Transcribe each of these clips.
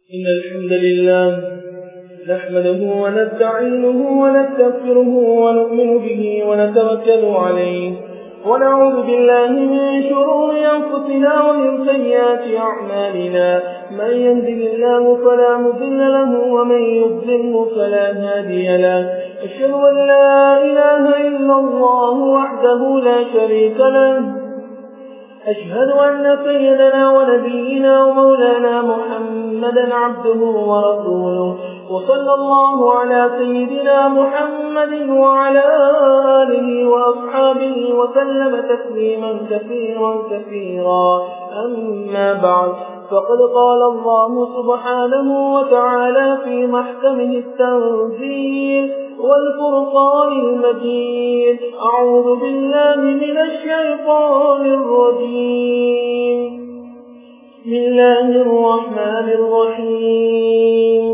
إن الحمد لله نحمده ونستعينه ونستغفره ونؤمن به ونتوكل عليه ونعوذ بالله من شرور أنفسنا ومن سيئات أعمالنا من يهده الله فلا مضل له ومن يضلله فلا هادي له أشهد أن لا إله إلا الله وحده لا شريك له أشهد أن سيدنا ونبينا ومولانا محمدا عبده ورسوله وصلى الله على سيدنا محمد وعلى آله وأصحابه وسلم تسليما كثيرا كثيرا أما بعد فقد قال الله سبحانه وتعالى في محكمه التنزيل والفرقان المجيد أعوذ بالله من الشيطان الرجيم بسم الله الرحمن الرحيم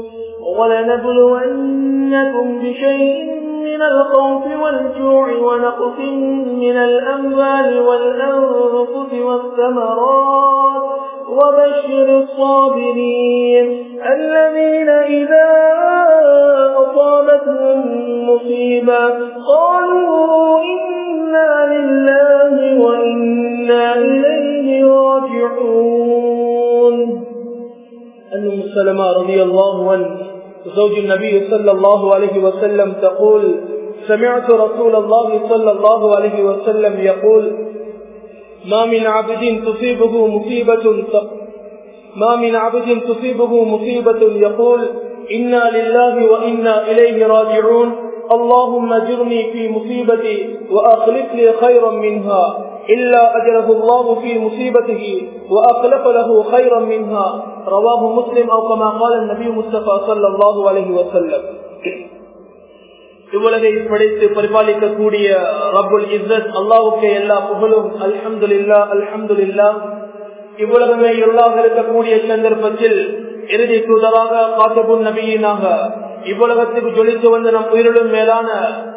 ولنبلونكم بشيء من الخوف والجوع ونقص من الأموال والأنفس والثمرات وبشر الصابرين الذين إذا أصابتهم مصيبة قالوا إنا لله وإنا إليه راجعون أن سلمة رضي الله عنه زوج النبي صلى الله عليه وسلم تقول سمعت رسول الله صلى الله عليه وسلم يقول ما من عبد تصيبه مصيبة ما من عبد تصيبه مصيبة يقول إنا لله وإنا إليه راجعون اللهم اجرني في مصيبتي وأخلف لي خيرا منها إلا أجره الله في مصيبته وأخلف له خيرا منها رواه مسلم أو كما قال النبي مصطفى صلى الله عليه وسلم இவ்வுலகை படைத்து பரிபாலிக்கக்கூடிய ரபுல் இஸ்ஸத் அல்லாவுக்கு எல்லா புகழும் அல்ஹம்துலில்லா அல்ஹம்துலில்லா இவ்வுலகமே இருளாக இருக்கக்கூடிய சந்தர்ப்பத்தில் இறுதி தூதராக காத்தபுன் நபியினாக இவ்வுலகத்துக்கு ஜொலித்து வந்த நம் உயிரிலும் மேலான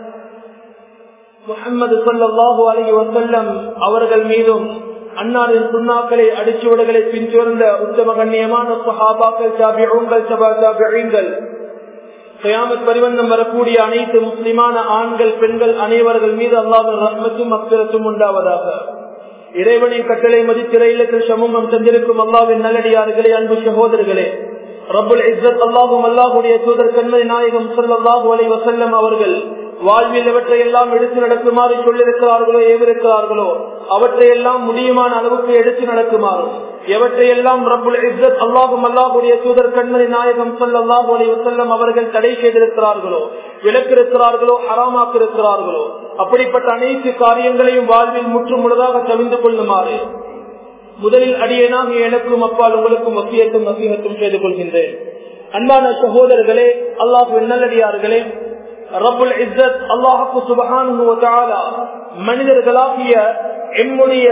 முகமது சொல்லாஹு அலி வசல்லம் அவர்கள் மீதும் அன்னாரின் சுண்ணாக்களை அடிச்சுவடுகளை பின்தொடர்ந்த உத்தம கண்ணியமான சஹாபாக்கள் சாபியங்கள் சபா சாபியங்கள் கயாமத் பரிவந்தம் வரக்கூடிய அனைத்து முஸ்லிமான ஆண்கள் பெண்கள் அனைவர்கள் மீது அல்லாவின் ரஹ்மத்தும் அக்கிரத்தும் உண்டாவதாக இறைவனின் கட்டளை மதித்திரையிலத்தில் சமூகம் தந்திருக்கும் அல்லாவின் நல்லடியார்களே அன்பு சகோதரர்களே ரபுல் இஸ்ஸத் அல்லாஹும் அல்லாஹுடைய தூதர் கண்மதி நாயகம் சொல்லல்லாஹு அலை வசல்லம் அவர்கள் வாழ்வில் எவற்றையெல்லாம் எடுத்து நடக்குமாறு சொல்லிருக்கிறார்களோ ஏவிருக்கிறார்களோ அவற்றையெல்லாம் முடியுமான அளவுக்கு எடுத்து நடக்குமாறும் எவற்றையெல்லாம் ரபுல் இஸ்ஸத் அல்லாஹும் அல்லாஹுடைய தூதர் கண்மணி நாயகம் சொல்லல்லாஹு அலி வசல்லம் அவர்கள் தடை செய்திருக்கிறார்களோ விளக்கிருக்கிறார்களோ ஹராமாக்கிருக்கிறார்களோ அப்படிப்பட்ட அனைத்து காரியங்களையும் வாழ்வில் முற்று முழுதாக தவிந்து கொள்ளுமாறு முதலில் அடியேனாக எனக்கும் அப்பால் உங்களுக்கும் வசியத்தும் வசியத்தும் செய்து கொள்கின்றேன் அன்பான சகோதரர்களே அல்லாஹு நல்லடியார்களே ரபுல் இஸ்ஸத் அல்லாஹு சுபஹானு மனிதர்களாகிய எம்முடைய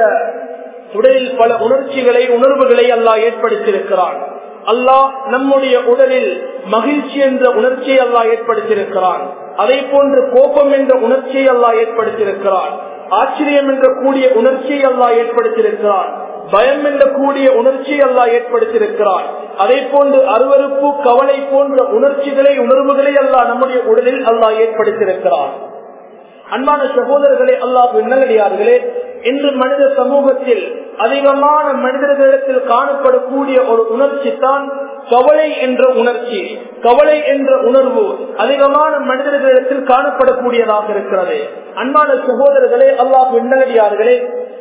உடலில் பல உணர்ச்சிகளை உணர்வுகளை அல்லாஹ் ஏற்படுத்தியிருக்கிறான் அல்லாஹ் நம்முடைய உடலில் மகிழ்ச்சி என்ற உணர்ச்சியை அல்லாஹ் ஏற்படுத்தியிருக்கிறான் அதே போன்று கோபம் என்ற உணர்ச்சியை அல்லாஹ் ஏற்படுத்தியிருக்கிறான் ஆச்சரியம் என்ற கூடிய உணர்ச்சியை அல்லாஹ் ஏற்படுத்தியிருக்கிறான் பயம் என்ற கூடிய உணர்ச்சியை அல்லாஹ் ஏற்படுத்தியிருக்கிறான் அதே போன்று அருவறுப்பு கவலை போன்ற உணர்ச்சிகளை உணர்வுகளை அல்லாஹ் நம்முடைய உடலில் அல்லாஹ் ஏற்படுத்தியிருக்கிறான் அன்பான சகோதரர்களே அல்லாஹ் நல்லடியார்களே இன்று மனித சமூகத்தில் அதிகமான மனிதர்களிடத்தில் காணப்படக்கூடிய ஒரு உணர்ச்சி தான் கவலை என்ற உணர்ச்சி கவலை என்ற உணர்வு அதிகமான மனிதர்களிடத்தில் காணப்படக்கூடியதாக இருக்கிறது அன்பான சகோதரர்களே அல்லாஹ் நல்லடியார்களே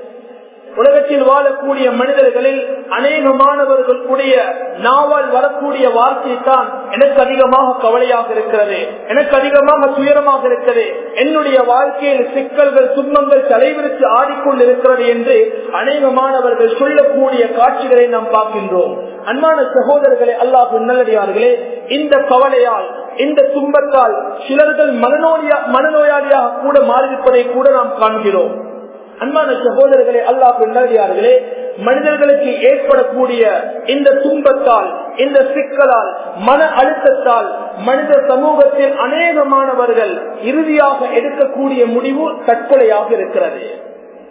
உலகத்தில் வாழக்கூடிய மனிதர்களில் அநேகமானவர்களுடைய நாவால் வரக்கூடிய வார்த்தை தான் எனக்கு அதிகமாக கவலையாக இருக்கிறது எனக்கு அதிகமாக துயரமாக இருக்கிறது என்னுடைய வாழ்க்கையில் சிக்கல்கள் துன்பங்கள் தலைவிரித்து ஆடிக்கொண்டிருக்கிறது என்று அநேகமானவர்கள் சொல்லக்கூடிய காட்சிகளை நாம் பார்க்கின்றோம் அன்பான சகோதரர்களே அல்லாஹ் நல்லடியார்களே இந்த கவலையால் இந்த துன்பத்தால் சிலர்கள் மனநோயா மனநோயாளியாக கூட மாறியிருப்பதை கூட நாம் காண்கிறோம் அன்பான சகோதரர்களே அல்லாஹ் நல்லடியார்களே மனிதர்களுக்கு ஏற்படக்கூடிய இந்த துன்பத்தால் இந்த சிக்கலால் மன அழுத்தத்தால் மனித சமூகத்தில் அநேகமானவர்கள் இறுதியாக எடுக்கக்கூடிய முடிவு தற்கொலையாக இருக்கிறது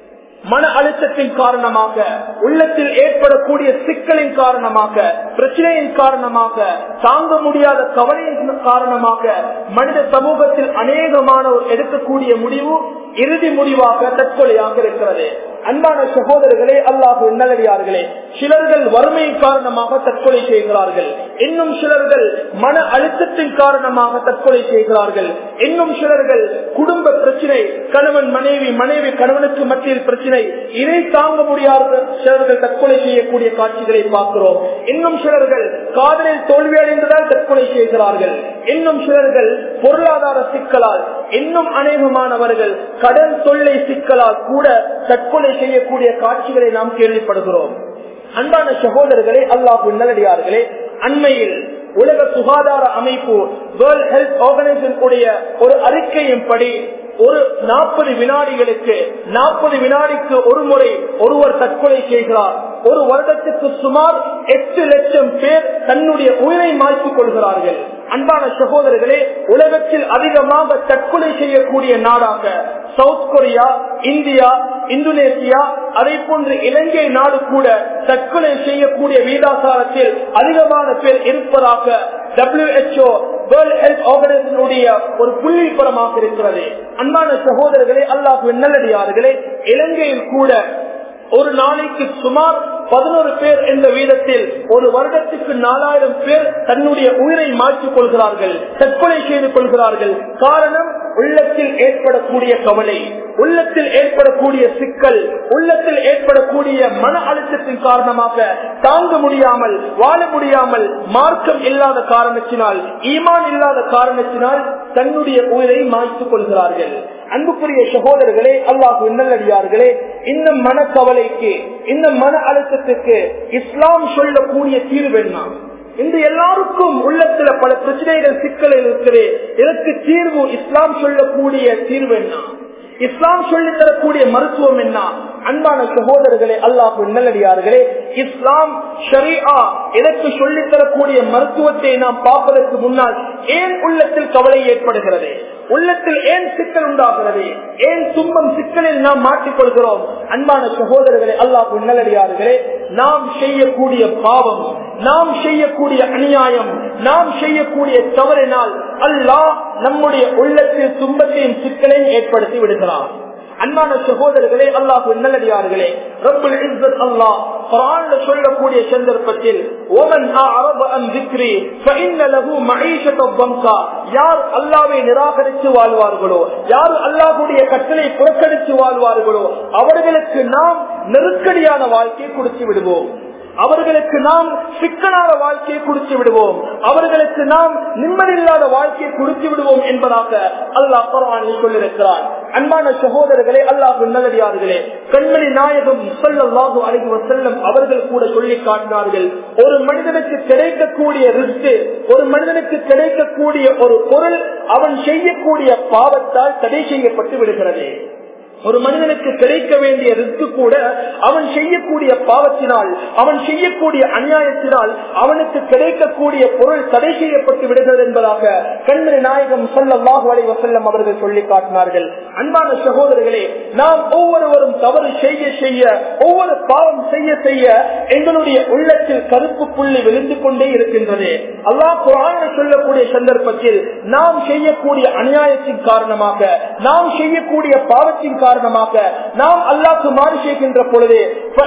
மன அழுத்தத்தின் காரணமாக உள்ளத்தில் ஏற்படக்கூடிய சிக்கலின் காரணமாக பிரச்சனையின் காரணமாக தாங்க முடியாத கவலையின் காரணமாக மனித சமூகத்தில் அநேகமானோர் எடுக்கக்கூடிய முடிவு இறுதி முடிவாக தற்கொலையாக இருக்கிறது அன்பான சகோதரர்களே அல்லாஹு நல்லடியார்களே சிலர்கள் வறுமையின் காரணமாக தற்கொலை செய்கிறார்கள் இன்னும் சிலர்கள் மன அழுத்தத்தின் காரணமாக தற்கொலை செய்கிறார்கள் இன்னும் சிலர்கள் குடும்ப பிரச்சனை கணவன் மனைவி மனைவி கணவனுக்கு மத்தியில் பிரச்சனை இதை தாங்க முடியாத சிலர்கள் தற்கொலை செய்யக்கூடிய காட்சிகளை பார்க்கிறோம் இன்னும் சிலர்கள் காதலில் தோல்வி அடைந்ததால் தற்கொலை செய்கிறார்கள் இன்னும் சிலர்கள் பொருளாதார சிக்கலால் இன்னும் அநேகமானவர்கள் கடன் தொல்லை சிக்கலால் கூட தற்கொலை செய்யக்கூடிய காட்சிகளை நாம் கேள்விப்படுகிறோம் அன்பான சகோதரர்களே அல்லாஹு நல்லடியார்களே அண்மையில் உலக சுகாதார அமைப்பு வேர்ல்ட் ஹெல்த் ஆர்கனைசேஷன் உடைய ஒரு அறிக்கையின் படி ஒரு நாற்பது வினாடிகளுக்கு நாற்பது வினாடிக்கு ஒரு முறை ஒருவர் தற்கொலை செய்கிறார் ஒரு வருடத்துக்கு சுமார் எட்டு லட்சம் பேர் தன்னுடைய உயிரை மாற்றிக் கொள்கிறார்கள் அன்பான சகோதரர்களே உலகத்தில் அதிகமாக தற்கொலை செய்யக்கூடிய நாடாக சவுத் கொரியா இந்தியா இந்தோனேசியா அதை போன்று இலங்கை நாடு கூட தற்கொலை செய்யக்கூடிய வீதாசாரத்தில் அதிகமான பேர் இருப்பதாக டபிள்யூஹெச்ஓ வேர்ல்ட் ஹெல்த் ஆர்கனைசேஷனுடைய ஒரு புள்ளிப்பரமாக இருக்கிறது அன்பான சகோதரர்களே அல்லாஹு நல்லடியார்களே இலங்கையில் கூட ஒரு நாளைக்கு சுமார் பதினோரு பேர் என்ற வீதத்தில் ஒரு வருடத்துக்கு நாலாயிரம் பேர் தன்னுடைய உயிரை மாற்றிக் கொள்கிறார்கள் தற்கொலை செய்து கொள்கிறார்கள் காரணம் உள்ளத்தில் ஏற்படக்கூடிய கவலை உள்ளத்தில் ஏற்படக்கூடிய சிக்கல் உள்ளத்தில் ஏற்படக்கூடிய மன அழுத்தத்தின் காரணமாக தாங்க முடியாமல் வாழ முடியாமல் மார்க்கம் இல்லாத காரணத்தினால் ஈமான் இல்லாத காரணத்தினால் தன்னுடைய உயிரை மாய்த்துக் கொள்கிறார்கள் அன்புக்குரிய சகோதரர்களே அல்லாஹு நல்லடியார்களே இந்த மனக்கவலைக்கு இந்த மன அழுத்தத்துக்கு இஸ்லாம் சொல்லக்கூடிய தீர்வு என்ன இந்த எல்லாருக்கும் உள்ளத்துல பல பிரச்சனைகள் சிக்கல் இருக்குது இதற்கு தீர்வு இஸ்லாம் சொல்லக்கூடிய தீர்வு என்ன இஸ்லாம் சொல்லித் தரக்கூடிய மருத்துவம் என்ன அன்பான சகோதரர்களே அல்லாஹு நல்லடியார்களே இஸ்லாம் ஷரியா இதற்கு சொல்லித் தரக்கூடிய மருத்துவத்தை நாம் பார்ப்பதற்கு முன்னால் ஏன் உள்ளத்தில் கவலை ஏற்படுகிறது உள்ளத்தில் ஏன் சிக்கல் உண்டாகிறது ஏன் துன்பம் சிக்கலில் நாம் மாட்டிக்கொள்கிறோம் அன்பான சகோதரர்களே அல்லாஹு நல்லடியார்களே நாம் செய்யக்கூடிய பாவம் நாம் செய்யக்கூடிய அநியாயம் நாம் செய்யக்கூடிய தவறினால் அல்லாஹ் நம்முடைய உள்ளத்தில் துன்பத்தையும் சிக்கலையும் ஏற்படுத்தி விடுகிறார் அன்பான சகோதரர்களே அல்லாஹு நல்லடியார்களே ரப்புல் இஸ்ஸத் அல்லாஹ் குர்ஆன்ல சொல்லக்கூடிய சந்தர்ப்பத்தில் ஓமன் அஅரப அன் ذிக்ரி فإن له معيشة ضنكا யார் அல்லாஹ்வை நிராகரித்து வாழ்வார்களோ யார் அல்லாஹ்வுடைய கட்டளை புறக்கணித்து வாழ்வார்களோ அவர்களுக்கு நாம் நெருக்கடியான வாழ்க்கையை கொடுத்து விடுவோம் அவர்களுக்கு நாம் சிக்கலான வாழ்க்கையை கொடுத்து விடுவோம் அவர்களுக்கு நாம் நிம்மதியில்லாத வாழ்க்கையை கொடுத்து விடுவோம் என்பதாக அல்லாஹ் குரானில் சொல்லியிருக்கிறார் அன்பான சகோதரர்களே அல்லாஹ் நல்லடியார்களே கண்மணி நாயகம் சொல்லல்லாஹு அழகி வசல்லம் அவர்கள் கூட சொல்லி காட்டினார்கள் ஒரு மனிதனுக்கு கிடைக்கக்கூடிய ரிஸ்க் ஒரு மனிதனுக்கு கிடைக்கக்கூடிய ஒரு பொருள் அவன் செய்யக்கூடிய பாவத்தால் தடை செய்யப்பட்டு விடுகிறது ஒரு மனிதனுக்கு கிடைக்க வேண்டிய ரிஸ்க் கூட அவன் செய்யக்கூடிய பாவத்தினால் அவன் செய்யக்கூடிய அநியாயத்தினால் அவனுக்கு கிடைக்கக்கூடிய பொருள் தடை செய்யப்பட்டு விடுகிறது என்பதாக கண்மணி நாயகம் சொல்லல்லாஹு அலை வசல்லம் அவர்கள் சொல்லி காட்டினார்கள் அன்பான சகோதரர்களே நாம் ஒவ்வொருவரும் தவறு செய்ய செய்ய ஒவ்வொரு பாவம் செய்ய செய்ய எங்களுடைய உள்ளத்தில் கருப்பு புள்ளி விழுந்து கொண்டே இருக்கின்றது அல்லாஹ் குரான சொல்லக்கூடிய சந்தர்ப்பத்தில் நாம் செய்யக்கூடிய அநியாயத்தின் காரணமாக நாம் செய்யக்கூடிய பாவத்தின் காரணமாக நாம் அல்லாக்கு மாறு செய்கின்ற பொழுது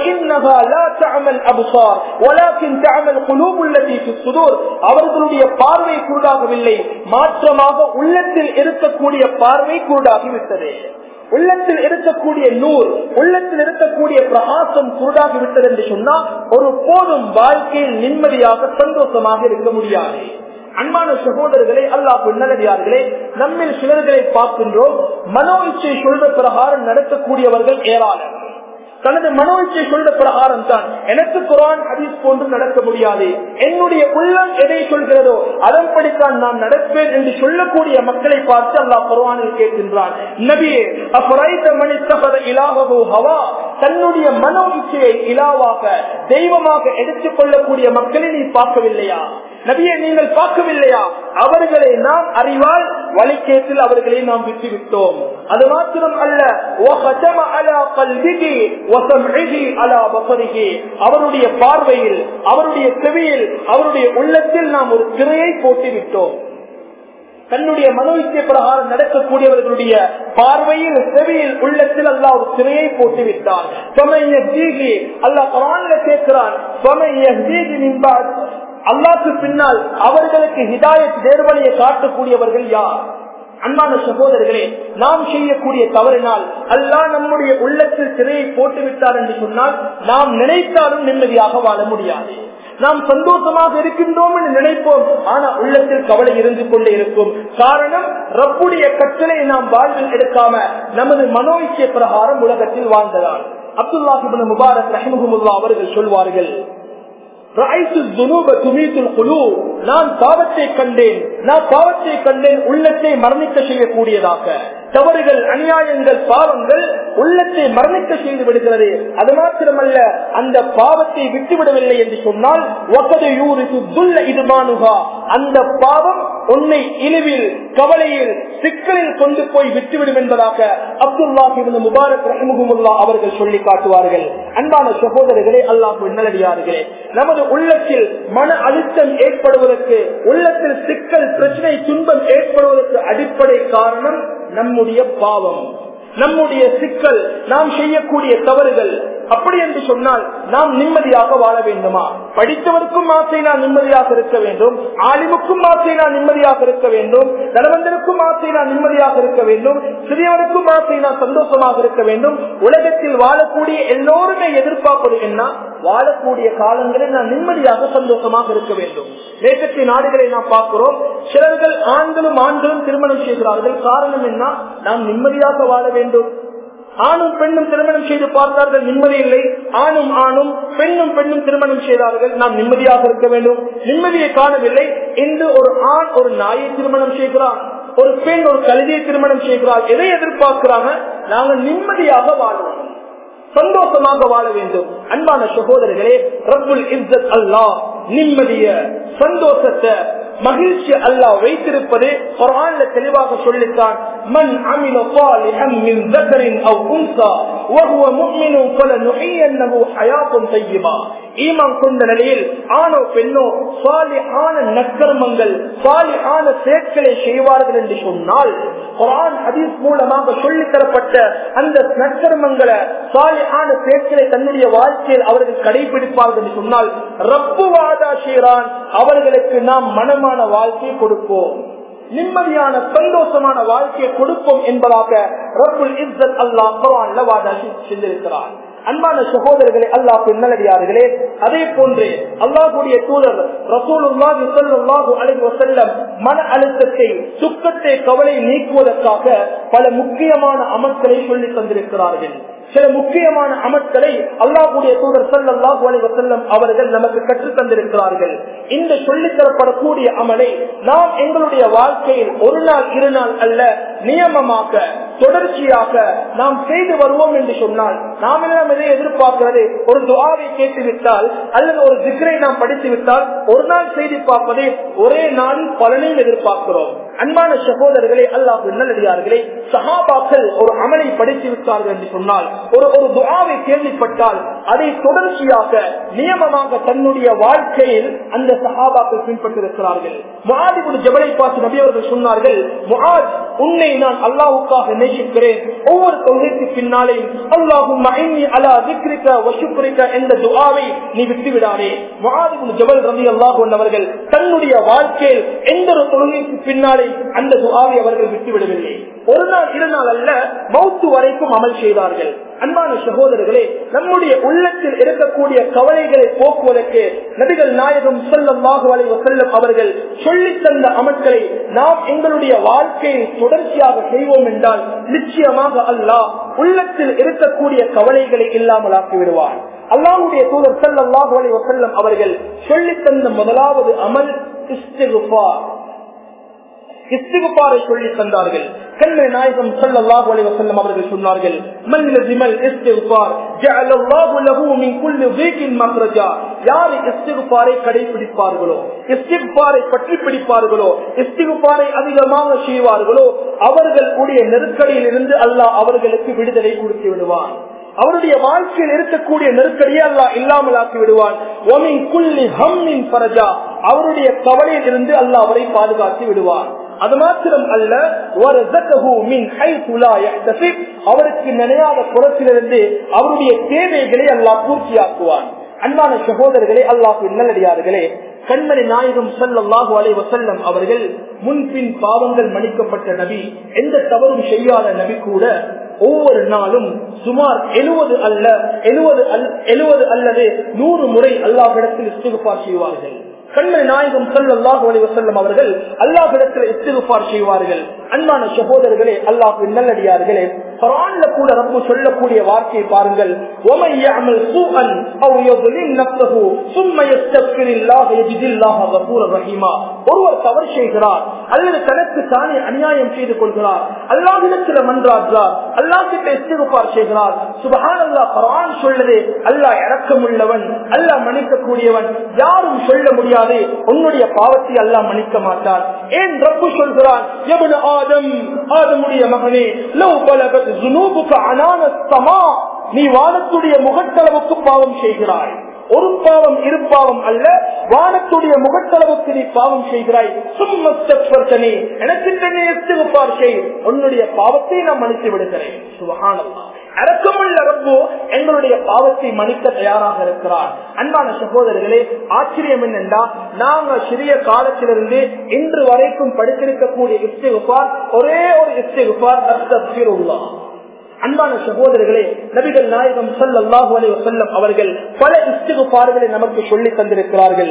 அவர்களுடைய பார்வை குருடாகவில்லை மாற்றமாக உள்ளத்தில் இருக்கக்கூடிய பார்வை குருடாகிவிட்டது உள்ளத்தில் இருக்கக்கூடிய நூல் உள்ளத்தில் இருக்கக்கூடிய பிரகாசம் குருடாகி விட்டது என்று சொன்னால் ஒரு போதும் வாழ்க்கையில் நிம்மதியாக சந்தோஷமாக இருக்க முடியாது அன்பான சகோதரர்களே அல்லாஹ் நல்லடியார்களே நம்மில் சிலர்களை பார்க்கின்றோம் மனோ இச்சை சொல்ற பிரகாரம் நடத்தக்கூடியவர்கள் ஏராளம் தனது மனோ இச்சை சொல்ற பிரகாரம் தான் எனக்கு குரான் ஹதீஸ் போன்று நடக்க முடியாது என்னுடைய உள்ளம் எதை சொல்கிறதோ அதன்படித்தான் நான் நடப்பேன் என்று சொல்லக்கூடிய மக்களை பார்த்து அல்லாஹ் குரானில் கேட்கின்றான் நபியே அப்புறைத்த மணி தகத இலாகவோ ஹவா தன்னுடைய மனோ இச்சையை இலாவாக தெய்வமாக எடுத்துக் கொள்ளக்கூடிய மக்களை நீ பார்க்கவில்லையா நபியை நீங்கள் பார்க்கவில்லையா அவர்களை நாம் அறிவால் வழிகேட்டில் அவர்களை நாம் விட்டுவிட்டோம் அது மாத்திரம் அல்ல அவருடைய பார்வையில் அவருடைய செவியில் அவருடைய உள்ளத்தில் நாம் ஒரு திரையை போட்டுவிட்டோம் தன்னுடைய மனோவித்திய பிரகாரம் நடக்கக்கூடியவர்களுடைய பார்வையில் செவியில் உள்ளத்தில் அல்லா ஒரு திரையை போட்டு விட்டார் அல்லா குரான்ல கேட்கிறான் அல்லாக்கு பின்னால் அவர்களுக்கு ஹிதாயத் நேர்வழியை காட்டக்கூடியவர்கள் யார் அன்பான சகோதரர்களே நாம் செய்யக்கூடிய தவறினால் அல்லா நம்முடைய உள்ளத்தில் திரையை போட்டு விட்டார் என்று சொன்னால் நாம் நினைத்தாலும் நிம்மதியாக வாழ முடியாது நாம் சந்தோஷமாக இருக்கின்றோம் என்று நினைப்போம் ஆனா உள்ளத்தில் கவலை இருந்து கொண்டே இருக்கும் காரணம் ரப்புடைய கட்டளை நாம் வாழ்வில் எடுக்காம நமது மனோயிச்சிய பிரகாரம் உலகத்தில் வாழ்ந்ததால் அப்துல்லாஹிபின் முபாரக் ரஹிமுல்லா அவர்கள் சொல்வார்கள் நான் பாவத்தை கண்டேன் நான் பாவத்தை கண்டேன் உள்ளத்தை மரணிக்க செய்யக்கூடியதாக தவறுகள் அநியாயங்கள் பாவங்கள் உள்ளத்தை மரணிக்க செய்து விடுகிறது அது மாத்திரமல்ல அந்த பாவத்தை விட்டுவிடவில்லை என்று சொன்னால் அந்த பாவம் உன்னை இழிவில் கவலையில் சிக்கலில் கொண்டு போய் விட்டுவிடும் என்பதாக அப்துல்லாஹிபின் முபாரக் ரஹமுல்லா அவர்கள் சொல்லி காட்டுவார்கள் அன்பான சகோதரர்களே அல்லாஹு நல்லடியார்களே நமது உள்ளத்தில் மன அழுத்தம் ஏற்படுவதற்கு உள்ளத்தில் சிக்கல் பிரச்சனை துன்பம் ஏற்படுவதற்கு அடிப்படை காரணம் நம்முடைய பாவம் நம்முடைய சிக்கல் நாம் செய்யக்கூடிய தவறுகள் அப்படி என்று சொன்னால் நாம் நிம்மதியாக வாழ வேண்டுமா படித்தவருக்கும் ஆசை நான் நிம்மதியாக இருக்க வேண்டும் ஆலிமுக்கும் ஆசை நான் நிம்மதியாக இருக்க வேண்டும் தனவந்தனுக்கும் ஆசை நான் நிம்மதியாக இருக்க வேண்டும் சிறியவருக்கும் ஆசை நான் சந்தோஷமாக இருக்க வேண்டும் உலகத்தில் வாழக்கூடிய எல்லோருமே எதிர்பார்ப்பது என்ன வாழக்கூடிய காலங்களில் நான் நிம்மதியாக சந்தோஷமாக இருக்க வேண்டும் மேற்கத்திய நாடுகளை நாம் பார்க்கிறோம் சிலர்கள் ஆண்களும் ஆண்களும் திருமணம் செய்கிறார்கள் காரணம் என்ன நாம் நிம்மதியாக வாழ வேண்டும் ஆணும் பெண்ணும் திருமணம் செய்து பார்த்தார்கள் நிம்மதி இல்லை ஆணும் ஆணும் பெண்ணும் பெண்ணும் திருமணம் செய்தார்கள் நாம் நிம்மதியாக இருக்க வேண்டும் நிம்மதியை காணவில்லை இன்று ஒரு ஆண் ஒரு நாயை திருமணம் செய்கிறான் ஒரு பெண் ஒரு கழுதியை திருமணம் செய்கிறார் எதை எதிர்பார்க்கிறாங்க நாங்கள் நிம்மதியாக வாழ்வோம் சந்தோஷமாக வாழ வேண்டும் அன்பான சகோதரர்களே ரப்புல் இஸ்ஸத் அல்லாஹ் நிம்மதிய சந்தோஷத்தை மகிழ்ச்சி அல்லாஹ் வைத்திருப்பது குர்ஆன்ல தெளிவாக சொல்லித்தான் மன் அமில صالحا من ذكر او انثى وهو مؤمن فلنحيينه حياه طيبه ஈமான் கொண்ட நிலையில் ஆணோ பெண்ணோ சாலிஹான நற்கர்மங்கள் சாலிஹான செயற்களை செய்வார்கள் என்று சொன்னால் குரான் ஹதீஸ் மூலமாக சொல்லித் தரப்பட்ட அந்த நற்கர்மங்களை சாலிஹான செயற்களை தன்னுடைய வாழ்க்கையில் அவர்கள் கடைபிடிப்பார்கள் என்று சொன்னால் ரப்பு வாதா செய்கிறான் அவர்களுக்கு நாம் மனமான வாழ்க்கையை கொடுப்போம் நிம்மதியான சந்தோஷமான வாழ்க்கையை கொடுப்போம் என்பதாக ரப்புல் இஸ்ஸத் அல்லாஹ் குர்ஆன்ல வாதா செஞ்சிருக்கிறார் அன்பான சகோதரர்களே அல்லாஹ் நல்லடியார்களே அதே போன்று அல்லாஹுடைய தூதர் ரசூலுல்லாஹி ஸல்லல்லாஹு அலைஹி வஸல்லம் மன அழுத்தத்தை துக்கத்தை கவலை நீக்குவதற்காக பல முக்கியமான அமல்களை சொல்லி தந்திருக்கிறார்கள் சில முக்கியமான அமல்களை அல்லாஹுடைய தூதர் ஸல்லல்லாஹு அலைஹி வஸல்லம் அவர்கள் நமக்கு கற்றுத் தந்திருக்கிறார்கள் இந்த சொல்லித் தரப்படக்கூடிய அமலை நாம் எங்களுடைய வாழ்க்கையில் ஒரு நாள் இரு நாள் அல்ல நியமமாக தொடர்ச்சியாக நாம் செய்து வருவோம் என்று சொன்னால் நாம் எல்லாம் எதை எதிர்பார்க்கிறது ஒரு துவாவை கேட்டு விட்டால் அல்லது ஒரு திக்ரை நாம் படித்து விட்டால் ஒரு நாள் செய்தி பார்ப்பதை ஒரே நாள் பலனையும் எதிர்பார்க்கிறோம் அன்பான சகோதரர்களே அல்லாஹ் நல்லடியார்களே சஹாபாக்கள் ஒரு அமலை படித்து விட்டார்கள் என்று சொன்னால் ஒரு ஒரு துவாவை கேள்விப்பட்டால் அதை தொடர்ச்சியாக நியமமாக தன்னுடைய வாழ்க்கையில் அந்த சஹாபாக்கள் பின்பற்றிருக்கிறார்கள் முகாதிபுடு ஜபலை பார்த்து நபி அவர்கள் சொன்னார்கள் முகாத் உன்னை நான் அல்லாவுக்காக நேசிக்கிறேன் ஒவ்வொரு தொகைக்கு பின்னாலே அல்லாஹும் அலா திக்ரிக்க வசுக்குரிக்க என்ற துஆவை நீ விட்டு விடாதே முகாதிபுடு ஜபல் ரவி அல்லாஹ் அவர்கள் தன்னுடைய வாழ்க்கையில் எந்த ஒரு தொழுகைக்கு பின்னாலே அந்த துஆவை அவர்கள் விட்டுவிடவில்லை ஒரு நாள் இரு நாள் அல்ல மௌத்து வரைக்கும் அமல் செய்தார்கள் அன்பான சகோதரர்களே நம்முடைய உள்ளத்தில் இருக்கக்கூடிய கவலைகளை போக்குவதற்கு நபிகள் நாயகம் செல்லம் வாகுவலை செல்லும் அவர்கள் சொல்லித் தந்த அமல்களை நாம் எங்களுடைய வாழ்க்கையில் தொடர்ச்சியாக செய்வோம் என்றால் நிச்சயமாக அல்லாஹ் உள்ளத்தில் இருக்கக்கூடிய கவலைகளை இல்லாமல் ஆக்கி விடுவார் அல்லாஹுடைய தூதர் செல்லல்லாஹு அலை வசல்லம் அவர்கள் சொல்லித் தந்த முதலாவது அமல் இஸ்திகுபார் இஸ்திகுபாரை சொல்லி தந்தார்கள் கண்மை நாயகம் ஸல்லல்லாஹு அலைஹி வஸல்லம் அவர்கள் சொன்னார்கள் மன் லஸிமல் இஸ்திக்ஃபார் ஜஅல அல்லாஹு லஹு மின் குல்லி தீகின் மக்ரஜா யார் இஸ்திக்ஃபாரை கடைபிடிப்பார்களோ இஸ்திக்ஃபாரை பற்றி பிடிப்பார்களோ இஸ்திக்ஃபாரை அதிகமாக செய்வார்களோ அவர்களுடைய நெருக்கடியில் இருந்து அல்லாஹ் அவர்களுக்கு விடுதலை கொடுத்து விடுவான் அவருடைய வாழ்க்கையில் இருக்கக்கூடிய நெருக்கடியை அல்லாஹ் இல்லாமல் ஆக்கி விடுவான் ஒமின் குல்லி ஹம்மின் பரஜா அவருடைய கவலையில் இருந்து அல்லாஹ் அவரை பாதுகாத்து விடுவான் அது மாத்திரம் அல்ல ஒரு அவருக்கு நினையாத புறத்திலிருந்து அவருடைய தேவைகளை அல்லாஹ் பூர்த்தியாக்குவான் அன்பான சகோதரர்களே அல்லாஹ் நல்லடியார்களே கண்மணி நாயகம் சல்லாஹு அலை வசல்லம் அவர்கள் முன்பின் பாவங்கள் மன்னிக்கப்பட்ட நபி எந்த தவறும் செய்யாத நபி கூட ஒவ்வொரு நாளும் சுமார் எழுவது அல்ல எழுவது எழுவது அல்லது நூறு முறை அல்லாஹிடத்தில் இஸ்திகுபார் செய்வார்கள் கண்மணி நாயகம் சல்லாஹு அலி வசல்லம் அவர்கள் அல்லாஹிடத்தில் இஸ்திகுபார் செய்வார்கள் அன்பான சகோதரர்களே அல்லாஹு நல்லடியார்களே குரான்ல கூட ரொம்ப சொல்லக்கூடிய வார்த்தையை பாருங்கள் ومن يعمل سوءا او يظلم نفسه ثم يستغفر الله يجد الله غفورا رحيما ஒருவர் தவறு செய்கிறார் அல்லது தனக்கு தானே அநியாயம் செய்து கொள்கிறார் அல்லாஹிடத்தில் மன்றாடுறார் அல்லாஹ் கிட்ட இஸ்திகுபார் செய்கிறார் சுபஹான் அல்லாஹ் குரான் சொல்லுது அல்லாஹ் இறக்கமுள்ளவன் அல்லாஹ் மன்னிக்கக்கூடியவன் யாரும் சொல்ல முடியாது உன்னுடைய பாவத்தை அல்லாஹ் மன்னிக்க மாட்டார் ஏன் ரப்பு சொல்கிறான் எவனு ஆதம் ஆதமுடைய மகனே லவ் பலகத் ஜுனூபுக்கு அனான சமா நீ வானத்துடைய முகத்தளவுக்கு பாவம் செய்கிறாய் ஒரு பாவம் இரு பாவம் அல்ல வானத்துடைய முகத்தளவுக்கு நீ பாவம் செய்கிறாய் சும்மஸ்தனி எனக்கு செய் உன்னுடைய பாவத்தை நான் மன்னித்து விடுகிறேன் சுபகானல்லா அரக்கமுள்ள ரப்பு எங்களுடைய பாவத்தை மன்னிக்க தயாராக இருக்கிறார் அன்பான சகோதரர்களே ஆச்சரியம் என்னென்றா நாங்க சிறிய காலத்திலிருந்து இன்று வரைக்கும் படித்திருக்கக்கூடிய இஸ்திகுபார் ஒரே ஒரு இஸ்திகுபார் அஸ்தபிருல்லா அன்பான சகோதரர்களே நபிகள் நாயகம் சல்லாஹூ அலி வசல்லம் அவர்கள் பல இஸ்திகுபார்களை நமக்கு சொல்லி தந்திருக்கிறார்கள்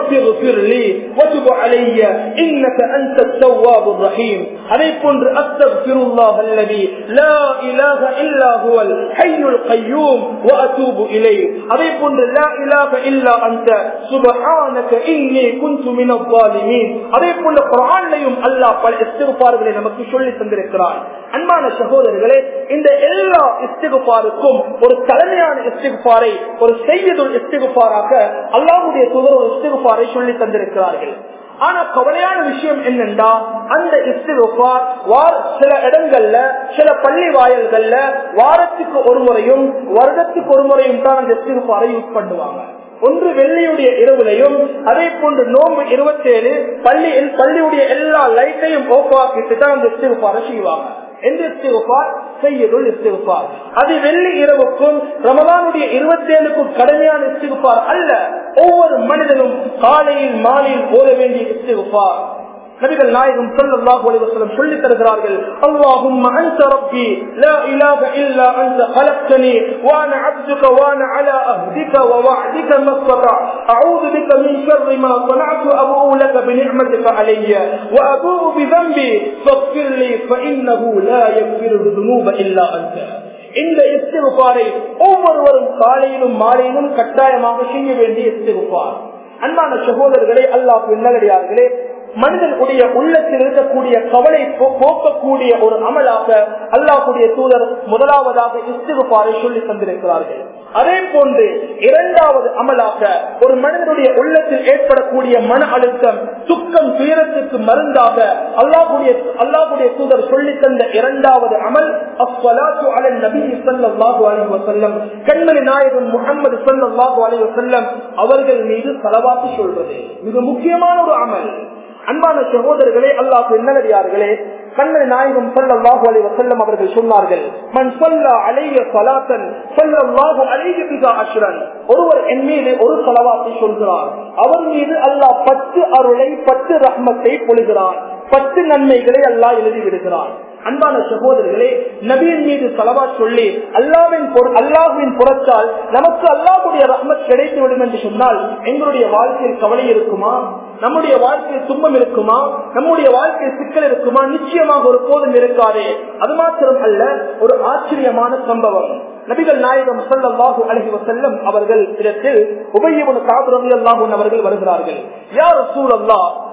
அதே போன்று அஸ்தபிருல்லாஹ் அல்லதி லா இலாஹ இல்லா ஹுவல் ஹய்யுல் கய்யூம் வஅதூபு இலை அதே போன்று லா இலாஹ இல்லா அன்த சுப்ஹானக இன்னி குன்து மினல் ஸாலிமீன் அதே போன்று குர்ஆன்லயும் அல்லாஹ் பல இஸ்திகுபார்களை நமக்கு சொல்லி தந்திருக்கிறார் அன்பான சகோதரர்களே இந்த எல்லா இஸ்திகுபாருக்கும் ஒரு தலைமையான இஸ்திகுபாரை ஒரு செய்யதுள் இஸ்திகுபாராக அல்லாவுடைய தூதர் ஒரு இஸ்திகுபாரை சொல்லி தந்திருக்கிறார்கள் ஆனா கவலையான விஷயம் என்னென்றா அந்த இஸ்திகுபார் சில இடங்கள்ல சில பள்ளி வாயல்கள்ல வாரத்துக்கு ஒரு முறையும் வருடத்துக்கு ஒரு முறையும் தான் அந்த இஸ்திகுபாரை யூஸ் பண்ணுவாங்க ஒன்று வெள்ளியுடைய இரவுலையும் அதே போன்று நோம்பு இருபத்தி ஏழு பள்ளி பள்ளியுடைய எல்லா லைட்டையும் ஓப்பாக்கிட்டு தான் அந்த இஸ்திகுபாரை செய்வாங்க எந்த இஸ்திகுபார் செய்யுள் இஸ்திகுபார் அது வெள்ளி இரவுக்கும் ரமதானுடைய இருபத்தி ஏழுக்கும் கடுமையான இஸ்திகுபார் அல்ல ஒவ்வொரு மனிதனும் காலையில் மாலையில் ஓத வேண்டிய இஸ்திகுபார் நபிகள் நாயகம் ஸல்லல்லாஹு அலைஹி வஸல்லம் சொல்லி தருகிறார்கள் அல்லாஹும்ம அன்த ரப்பி லா இலாஹ இல்லா அன்த خلقتني وانا عبدك وانا على عهدك ووعدك ما استطعت اعوذ بك من شر ما صنعت ابوء لك بنعمتك علي وابوء بذنبي فاغفر لي فانه لا يغفر الذنوب الا انت இந்த இஸ்திகுபாரை ஒவ்வொருவரும் காலையிலும் மாலையிலும் கட்டாயமாக செய்ய வேண்டிய இஸ்திகுபார் அன்பான சகோதரர்களே அல்லாஹ் நல்லடியார்களே மனிதனுடைய உள்ளத்தில் இருக்கக்கூடிய கவலை போக்கக்கூடிய ஒரு அமலாக அல்லாஹுடைய தூதர் முதலாவதாக இஸ்திகுபாரை சொல்லி தந்திருக்கிறார்கள் அதே போன்று இரண்டாவது அமலாக ஒரு மனிதனுடைய உள்ளத்தில் ஏற்படக்கூடிய மன அழுத்தம் துக்கம் துயரத்துக்கு மருந்தாக அல்லாஹுடைய அல்லாஹுடைய தூதர் சொல்லி தந்த இரண்டாவது அமல் அஸ்வலாத்து அலன் நபி சல்லாஹூ அலி வசல்லம் கண்மணி நாயகன் முகமது சல்லாஹூ அலி வசல்லம் அவர்கள் மீது தலவாத்து சொல்வது மிக முக்கியமான ஒரு அமல் அன்பான சகோதரர்களே அல்லாஹ் நல்லடியார்களே கண்ணை நாயகம் சல்லாஹு அலி வசல்லம் அவர்கள் சொன்னார்கள் மண் சொல்லா அலைய சலாத்தன் சொல்லல்லாஹு அலைய பிதா அஷ்ரன் ஒருவர் என் மீது ஒரு சலவாத்தை சொல்கிறார் அவர் மீது அல்லாஹ் பத்து அருளை பத்து ரஹ்மத்தை பொழுகிறான் பத்து நன்மைகளை அல்லாஹ் எழுதி விடுகிறான் அன்பான சகோதரர்களே நபியின் மீது செலவா சொல்லி அல்லாவின் அல்லாஹுவின் புறத்தால் நமக்கு அல்லாஹுடைய ரஹ்மத் கிடைத்து விடும் என்று சொன்னால் எங்களுடைய வாழ்க்கையில் கவலை இருக்குமா நம்முடைய வாழ்க்கையில் துன்பம் இருக்குமா நம்முடைய வாழ்க்கையில் சிக்கல் இருக்குமா நிச்சயமாக ஒரு போதும் இருக்காது அது மாத்திரம் அல்ல ஒரு ஆச்சரியமான சம்பவம் நபிகள் நாயகம் சல்லாஹூ அலஹி வசல்லம் அவர்கள் இடத்தில் உபயவனு காபுரவி அல்லாஹூன் அவர்கள் வருகிறார்கள் யார் சூழ் அல்லா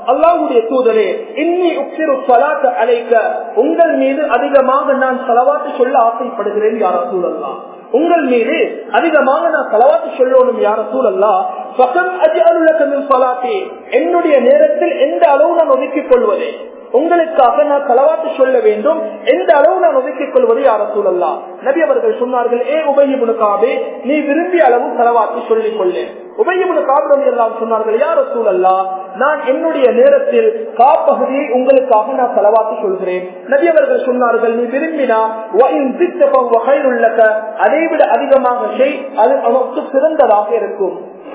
அல்லாஹுடைய தூதரே இன்னி உக்சிரு சலாத்த அழைக்க உங்கள் மீது அதிகமாக நான் செலவாத்து சொல்ல ஆசைப்படுகிறேன் யாரா சூழல்லா உங்கள் மீது அதிகமாக நான் செலவாத்து சொல்லணும் யார சூழல்லா பக்கம் அஜி சலாத்தி என்னுடைய நேரத்தில் எந்த அளவு நான் ஒதுக்கிக் கொள்வதே உங்களுக்காக நான் செலவாத்து சொல்ல வேண்டும் எந்த அளவு நான் ஒதுக்கிக் கொள்வது யார சூழல்லா நபி அவர்கள் சொன்னார்கள் ஏ உபயமுனுக்காவே நீ விரும்பிய அளவு செலவாத்து சொல்லிக் கொள்ளேன் உபயமுனு காபிரம் எல்லாம் சொன்னார்கள் யார சூழல்லா நான் என்னுடைய நேரத்தில் காப்பகுதியை உங்களுக்காக நான் செலவாத்து சொல்கிறேன் நபி அவர்கள் சொன்னார்கள் நீ விரும்பினா அதை விட அதிகமாக செய் அது அவனுக்கு சிறந்ததாக இருக்கும்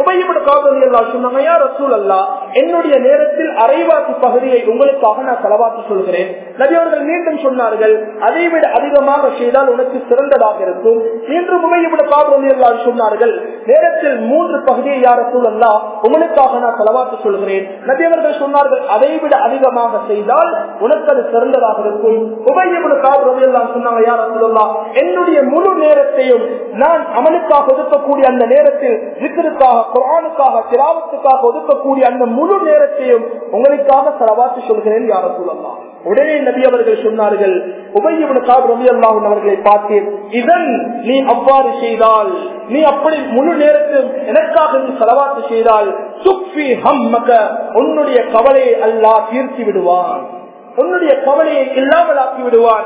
என்னுடைய நேரத்தில் அரைவாசி பகுதியை உங்களுக்காக நான் செலவாக்கி சொல்கிறேன் நபி அவர்கள் மீண்டும் சொன்னார்கள் அதை விட அதிகமாக செய்தால் உனக்கு சிறந்ததாக இருக்கும் இன்று முகையுடைய காவல் சொன்னார்கள் நேரத்தில் மூன்று பகுதியை யார சூழல்லா உங்களுக்காக நான் செலவாக்கி சொல்கிறேன் நபி அவர்கள் சொன்னார்கள் அதை விட அதிகமாக செய்தால் உனக்கு அது சிறந்ததாக இருக்கும் உபயமுட காவல் எல்லாம் சொன்னாங்க யார சொல்லலாம் என்னுடைய முழு நேரத்தையும் நான் அமலுக்காக ஒதுக்கக்கூடிய அந்த நேரத்தில் விக்கிற்காக குரானுக்காக கிராமத்துக்காக ஒதுக்கக்கூடிய அந்த முழு நேரத்தையும் உங்களுக்காக செலவாத்து சொல்கிறேன் யார சொல்லலாம் உடனே நபி அவர்கள் சொன்னார்கள் அவர்களை பார்த்து இதன் நீ அவ்வாறு செய்தால் நீ அப்படி முழு நேரத்தில் எனக்காக நீ செலவாத்து செய்தால் சுக்ஃபி ஹம்மக உன்னுடைய கவலையை அல்லாஹ் தீர்த்தி விடுவான் உன்னுடைய கவலையை இல்லாமல் ஆக்கி விடுவான்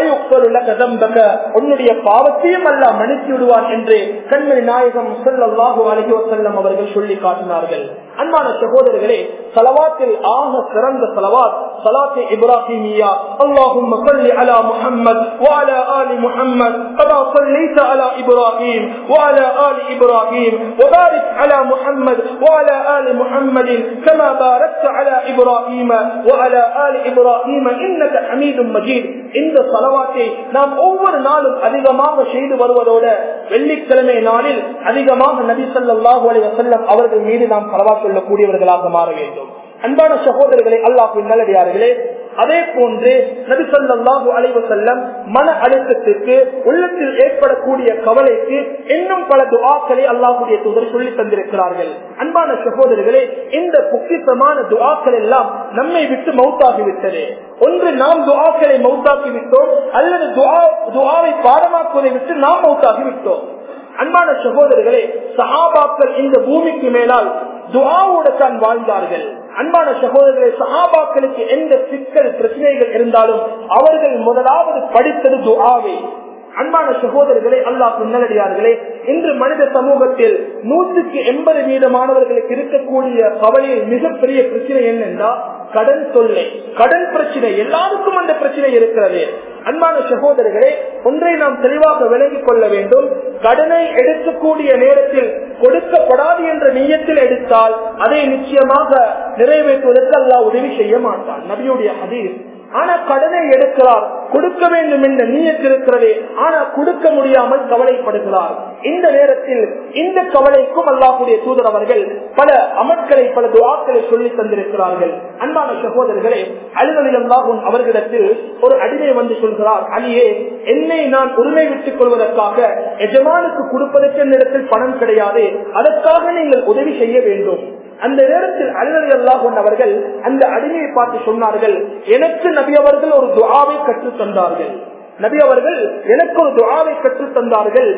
உன்னுடைய பாவத்தையும் அல்ல மன்னித்து விடுவான் என்று கண்மணி நாயகம் சொல்லல்லாஹு அலஹி வசல்லம் அவர்கள் சொல்லி காட்டினார்கள் அன்பான சகோதரர்களே சலவாத்தில் ஆக சிறந்த சலவாத் சலாத்து இப்ராஹிமியா اللهم صل على محمد وعلى آل محمد كما صليت على إبراهيم وعلى آل إبراهيم وبارك على محمد وعلى آل محمد كما باركت على إبراهيم وعلى آل إبراهيم إنك حميد مجيد இந்த சலவாத்தை நாம் ஒவ்வொரு நாளும் அதிகமாக செய்து வருவதோட வெள்ளிக்கிழமை நாளில் அதிகமாக நபி சொல்லாஹு அலி வசல்லம் அவர்கள் மீது நாம் சலவா சொல்லக்கூடியவர்களாக மாற வேண்டும் அன்பான சகோதரர்களே அல்லாஹின் நல்லடியார்களே அதே போன்று நபி சொல்லாஹு அலைவ செல்லம் மன அழுத்தத்திற்கு உள்ளத்தில் ஏற்படக்கூடிய கவலைக்கு இன்னும் பல துவாக்களை அல்லாஹுடைய தூதர் சொல்லி தந்திருக்கிறார்கள் அன்பான சகோதரர்களே இந்த பொக்கிசமான துவாக்கள் எல்லாம் நம்மை விட்டு மௌத்தாகிவிட்டது ஒன்று நாம் துவாக்களை மௌத்தாக்கி விட்டோம் அல்லது துவாவை பாடமாக்குவதை விட்டு நாம் மௌத்தாகி விட்டோம் அன்பான சகோதரர்களே சஹாபாக்கள் இந்த பூமிக்கு மேலால் துவாவோட தான் வாழ்ந்தார்கள் அன்பான சகோதரர்களே சஹாபாக்களுக்கு எந்த சிக்கல் பிரச்சனைகள் இருந்தாலும் அவர்கள் முதலாவது படித்தது துவாவை அன்பான சகோதரர்களே அல்லாஹ் நல்லடியார்களே இன்று மனித சமூகத்தில் நூற்றுக்கு எண்பது வீதமானவர்களுக்கு இருக்கக்கூடிய கவலையில் மிகப்பெரிய பிரச்சனை என்னென்றா கடன் தொல்லை கடன் பிரச்சனை எல்லாருக்கும் அந்த பிரச்சனை இருக்கிறது அன்பான சகோதரர்களே ஒன்றை நாம் தெளிவாக விளங்கிக் கொள்ள வேண்டும் கடனை எடுக்கக்கூடிய நேரத்தில் கொடுக்கப்படாது என்ற நீயத்தில் எடுத்தால் அதை நிச்சயமாக நிறைவேற்றுவதற்கு அல்லா உதவி செய்ய மாட்டான் நபியுடைய ஹதீஸ் ஆனா கடனை எடுக்கிறார் கொடுக்க வேண்டும் என்ற நீயத்து இருக்கிறதே ஆனா கொடுக்க முடியாமல் கவலைப்படுகிறார் இந்த நேரத்தில் இந்த கவலைக்கும் அல்லாஹுடைய தூதர் அவர்கள் பல அமர்களை பல துவாக்களை சொல்லி தந்திருக்கிறார்கள் அன்பான சகோதரர்களே அலுவலில்லாகும் அவர்களிடத்தில் ஒரு அடிமை வந்து சொல்கிறார் அலியே என்னை நான் உரிமை விட்டுக் கொள்வதற்காக எஜமானுக்கு கொடுப்பதற்கு என்னிடத்தில் பணம் கிடையாது அதற்காக நீங்கள் உதவி செய்ய வேண்டும் அந்த நேரத்தில் அலுவலி அல்லாஹ் அவர்கள் அந்த அடிமையை பார்த்து சொன்னார்கள் எனக்கு நபி அவர்கள் ஒரு துவாவை கற்றுத் தந்தார்கள் நபி அவர்கள் எனக்கு ஒரு துவாவை கற்றுத் தந்தார்கள்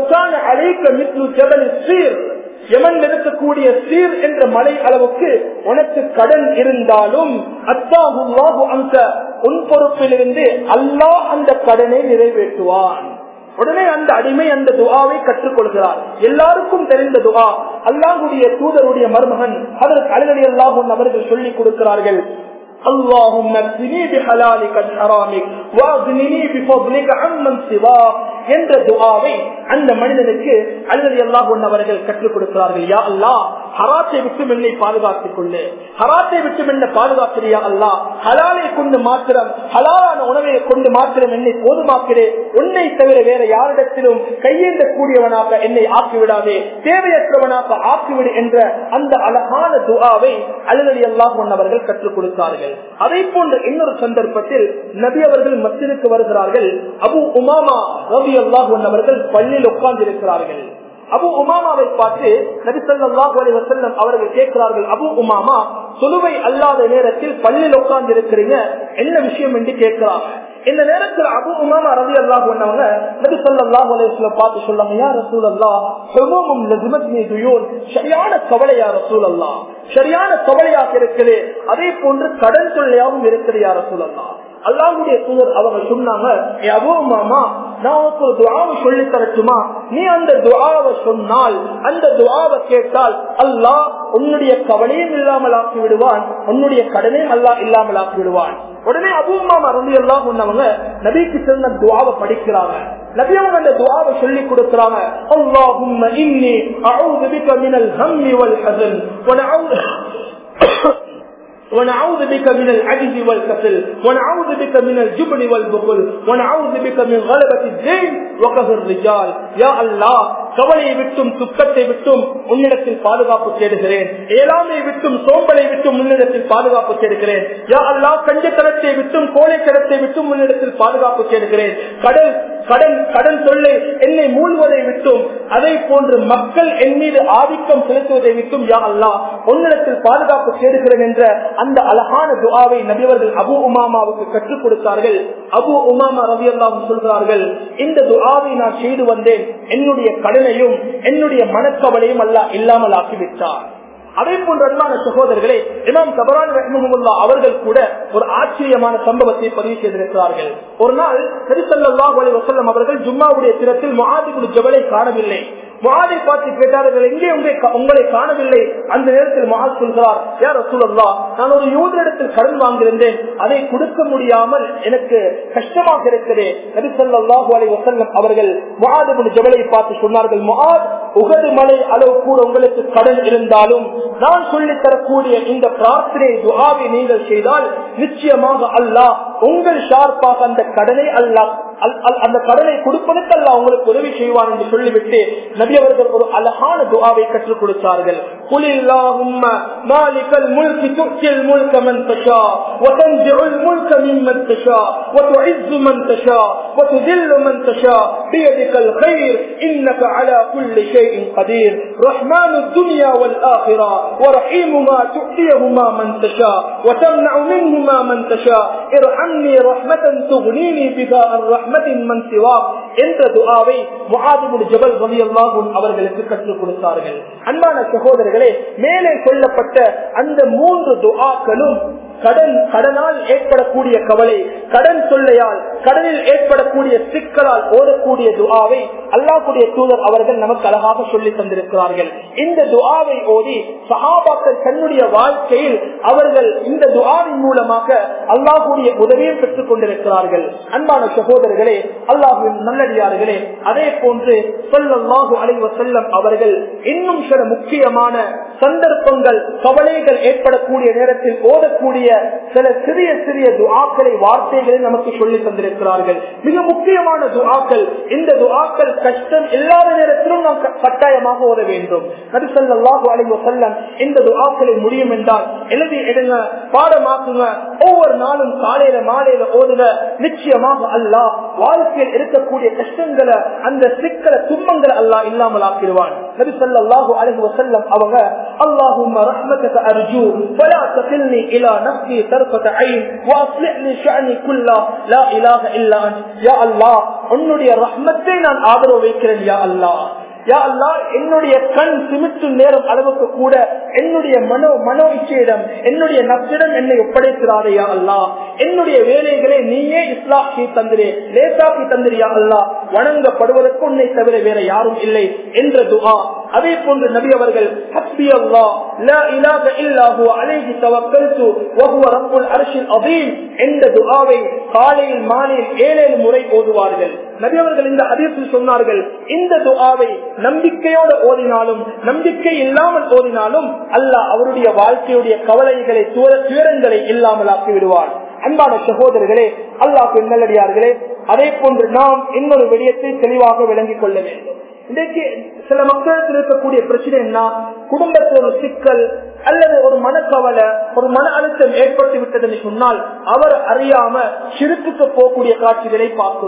யமன் இருக்கக்கூடிய சீர் என்ற மலை அளவுக்கு உனக்கு கடன் இருந்தாலும் அத்தாஹு அந்த உன் பொறுப்பிலிருந்து அல்லாஹ் அந்த கடனை நிறைவேற்றுவான் உடனே அந்த அடிமை அந்த துவாவை கற்றுக்கொள்கிறார் எல்லாருக்கும் தெரிந்த துவா அல்லாஹுடைய தூதருடைய மருமகன் அதற்கு அழகடி அல்லாஹும் அவர்கள் சொல்லிக் கொடுக்கிறார்கள் اللهم اكفني بحلالك عن حرامك واغنني بفضلك عمن سواك என்ற துவாவை அந்த மனிதனுக்கு அல்லது அல்லாஹ் அவர்கள் கற்றுக் கொடுக்கிறார்கள் யா அல்லா ஹராத்தை விட்டு என்னை பாதுகாத்துக் கொள்ளு ஹராத்தை விட்டு என்ன பாதுகாக்கிறியா அல்லா ஹலாலை கொண்டு மாத்திரம் ஹலாலான உணவை கொண்டு மாத்திரம் என்னை போதுமாக்கிறே உன்னை தவிர வேற யாரிடத்திலும் கையேந்த கூடியவனாக என்னை ஆக்கிவிடாதே தேவையற்றவனாக ஆக்கிவிடு என்ற அந்த அழகான துவாவை அல்லது அல்லாஹ் அவர்கள் கற்றுக் கொடுத்தார்கள் அதை போன்ற இன்னொரு சந்தர்ப்பத்தில் நபி அவர்கள் மத்திற்கு வருகிறார்கள் அபு உமாமா ரவி அல்லாஹ் அவர்கள் பள்ளியில் உட்கார்ந்து இருக்கிறார்கள் அபு உமாமாவை பார்த்து நபிசல்லாஹு அலி வசல்லம் அவர்கள் கேட்கிறார்கள் அபு உமாமா தொழுவை அல்லாத நேரத்தில் பள்ளியில் உட்கார்ந்து இருக்கிறீங்க என்ன விஷயம் என்று கேட்கிறாங்க இந்த நேரத்தில் அபு உமாமா ரவி அல்லாஹ் பண்ணவங்க நபி சொல்லாஹு அலைஹி பார்த்து சொல்லாங்க யார் ரசூல் அல்லா ஹுமூமும் லஸிமத்னி துயூன் சரியான கவலை யார் ரசூல் அல்லா சரியான கவலையாக இருக்குது அதே போன்று கடன் தொல்லையாகவும் இருக்குது யார் ரசூல் அல்லா அல்லாவுடைய தூதர் அவங்க சொன்னாங்க அபோ மாமா நான் உனக்கு ஒரு துவாவை சொல்லி தரட்டுமா நீ அந்த துவாவை சொன்னால் அந்த துவாவை கேட்டால் அல்லாஹ் உன்னுடைய கவலையும் இல்லாமல் ஆக்கி விடுவான் உன்னுடைய கடனையும் அல்லாஹ் இல்லாமல் ஆக்கி விடுவான் உடனே அபூமா மறந்து எல்லாம் சொன்னவங்க நபிக்கு சொன்ன துவாவை படிக்கிறாங்க நபி அவங்க அந்த துவாவை சொல்லி கொடுக்கிறாங்க அல்லாஹும்ம இன்னி அஊது பிக மினல் ஹம்மி வல் ஹஸன் வனஊது ونعوذ بك من العجز والكسل ونعوذ بك من الجبن والبخل ونعوذ بك من غلبة الدين وقهر الرجال يا الله கவலையை விட்டும் துக்கத்தை விட்டும் உன்னிடத்தில் பாதுகாப்பு தேடுகிறேன் ஏழாமை விட்டும் சோம்பலை விட்டும் உன்னிடத்தில் பாதுகாப்பு தேடுகிறேன் யா அல்லா கஞ்சத்தனத்தை விட்டும் கோழைத்தனத்தை விட்டும் உன்னிடத்தில் பாதுகாப்பு தேடுகிறேன் கடல் கடன் கடன் தொல்லை என்னை மூழ்வதை விட்டும் அதை போன்று மக்கள் என் மீது ஆதிக்கம் செலுத்துவதை விட்டும் யா அல்லா உன்னிடத்தில் பாதுகாப்பு தேடுகிறேன் என்ற அந்த அழகான துவாவை நபிவர்கள் அபு உமாமாவுக்கு கற்றுக் கொடுத்தார்கள் அபு உமாமா ரவி அல்லாவும் சொல்கிறார்கள் இந்த துவாவை நான் செய்து வந்தேன் என்னுடைய கடனையும் என்னுடைய மனக்கவலையும் அல்ல இல்லாமல் ஆக்கிவிட்டார் அதே போன்ற அன்பான சகோதரர்களே இமாம் கபரான் ரஹ்மஹமுல்லா அவர்கள் கூட ஒரு ஆச்சரியமான சம்பவத்தை பதிவு செய்திருக்கிறார்கள் ஒரு நாள் கரிசல்லாஹ் அலி வசல்லம் அவர்கள் ஜும்மாவுடைய தினத்தில் மகாதிபுல் ஜபலை காணவில்லை மகாதை பார்த்து கேட்டார்கள் எங்கே உங்களை காணவில்லை அந்த நேரத்தில் மகாத் சொல்கிறார் யார் ரசூலல்லா நான் ஒரு யூதரிடத்தில் கடன் வாங்கியிருந்தேன் அதை கொடுக்க முடியாமல் எனக்கு கஷ்டமாக இருக்கிறது நபிசல்லாஹு அலி வசல்லம் அவர்கள் மகாதிபுல் ஜபலை பார்த்து சொன்னார்கள் மகாத் உகது மலை அளவு கூட உங்களுக்கு கடன் இருந்தாலும் நான் சொல்லி தரக்கூடிய இந்த பிரார்த்தனை துகாவை நீங்கள் செய்தால் நிச்சயமாக அல்லாஹ் உங்கள் ஷார்ப்பாக அந்த கடனை அல்லாஹ் அந்த கடனை கொடுப்பதற்கு அல்ல உங்களுக்கு உதவி செய்வான் என்று சொல்லிவிட்டு நபி அவர்கள் ஒரு அழகான துவாவை கற்றுக் கொடுத்தார்கள் குலில்லாஹும்ம மாலிகல் முல்கி துக்கில் முல்க மன் தஷா وتنزع الملك ممن تشاء وتعز من تشاء وتذل من تشاء بيدك الخير انك على كل شيء قدير رحمن الدنيا والاخره ورحيمها تؤتيهما من تشاء وتمنع منهما من تشاء ارحمني رحمه تغنيني بها الرحمه மன் சிவா என்ற துஆவை முஆதிபுல் ஜபல் ரலியல்லாஹு அவர்களுக்கு கற்றுக் கொடுத்தார்கள் அன்பான சகோதரர்களே மேலே சொல்லப்பட்ட அந்த மூன்று துஆக்களும் கடன் கடனால் ஏற்படக்கூடிய கவலை கடன் சொல்லையால் கடனில் ஏற்படக்கூடிய சிக்கலால் ஓடக்கூடிய துஆவை அல்லாஹுடைய தூதர் அவர்கள் நமக்கு அழகாக சொல்லி தந்திருக்கிறார்கள் இந்த துஆவை ஓதி சஹாபாக்கள் தன்னுடைய வாழ்க்கையில் அவர்கள் இந்த துஆவின் மூலமாக அல்லாஹுடைய உதவியும் பெற்றுக் கொண்டிருக்கிறார்கள் அன்பான சகோதரர்களே அல்லாஹுவின் நல்லடியார்களே அதே போன்று சொல்லல்லாஹு அலைவ செல்லம் அவர்கள் இன்னும் சில முக்கியமான சந்தர்ப்பங்கள் கவலைகள் ஏற்படக்கூடிய நேரத்தில் ஓதக்கூடிய சில சிறிய சிறிய துஆக்களை வார்த்தைகளை நமக்கு சொல்லி தந்திருக்கிறார்கள் மிக முக்கியமான துஆக்கள் இந்த துஆக்கள் கஷ்டம் இல்லாத நேரத்திலும் நாம் கட்டாயமாக ஓத வேண்டும் நபிசல்லாஹு அலைவ செல்லம் இந்த துஆக்களை முடியும் என்றால் எழுதி எடுங்க பாடமாக்குங்க ஒவ்வொரு நாளும் காலையில மாலையில ஓதுங்க நிச்சயமாக அல்லாஹ் வாழ்க்கையில் இருக்கக்கூடிய கஷ்டங்களை அந்த சிக்கல துன்பங்களை அல்லாஹ் இல்லாமல் ஆக்கிடுவான் நபி ஸல்லல்லாஹு அலைஹி வஸல்லம் அவங்க اللهم رحمتك ارجو فلا تكلني الى نفسي طرفه عين واصلح لي شأني كله لا اله الا انت يا الله உன்னுடைய ரஹ்மத்தை நான் ஆதரவு வைக்கிறேன் யா அல்லாஹ் யா அல்லா என்னுடைய கண் சிமிட்டும் நேரம் அளவுக்கு கூட என்னுடைய மனோ மனோ இச்சையிடம் என்னுடைய நப்பிடம் என்னை ஒப்படைக்கிறாரே யா அல்லா என்னுடைய வேலைகளை நீயே இஸ்லாக்கி தந்திரே லேசாக்கி தந்திரியா அல்லா வணங்கப்படுவதற்கு உன்னை தவிர வேற யாரும் இல்லை என்ற துகா அதே போன்று நபி அவர்கள் ஹஸ்பி அல்லா லா இலாஹ இல்லா ஹுவ அலைஹி தவக்கல்து வஹுவ ரப்புல் அர்ஷில் அதீம் என்ற துஆவை காலையில் மாலையில் ஏழேழு முறை ஓதுவார்கள் நபி அவர்கள் இந்த ஹதீஸில் சொன்னார்கள் இந்த துஆவை நம்பிக்கையோடு ஓதினாலும் நம்பிக்கை இல்லாமல் ஓதினாலும் அல்லாஹ் அவருடைய வாழ்க்கையுடைய கவலைகளை துயரங்களை இல்லாமல் ஆக்கி விடுவார் அன்பான சகோதரர்களே அல்லாஹ் நல்லடியார்களே அதே போன்று நாம் இன்னொரு விடயத்தை தெளிவாக விளங்கிக் கொள்ள வேண்டும் இன்றைக்கு சில மக்களுக்கு இருக்கக்கூடிய பிரச்சனை என்ன குடும்பத்தில் ஒரு சிக்கல் அல்லது ஒரு மனக்கவலை ஒரு மன அழுத்தம் ஏற்பட்டு விட்டது என்று சொன்னால் அவர் அறியாம சிறுத்துக்கு போகக்கூடிய காட்சிகளை பார்க்கிறோம்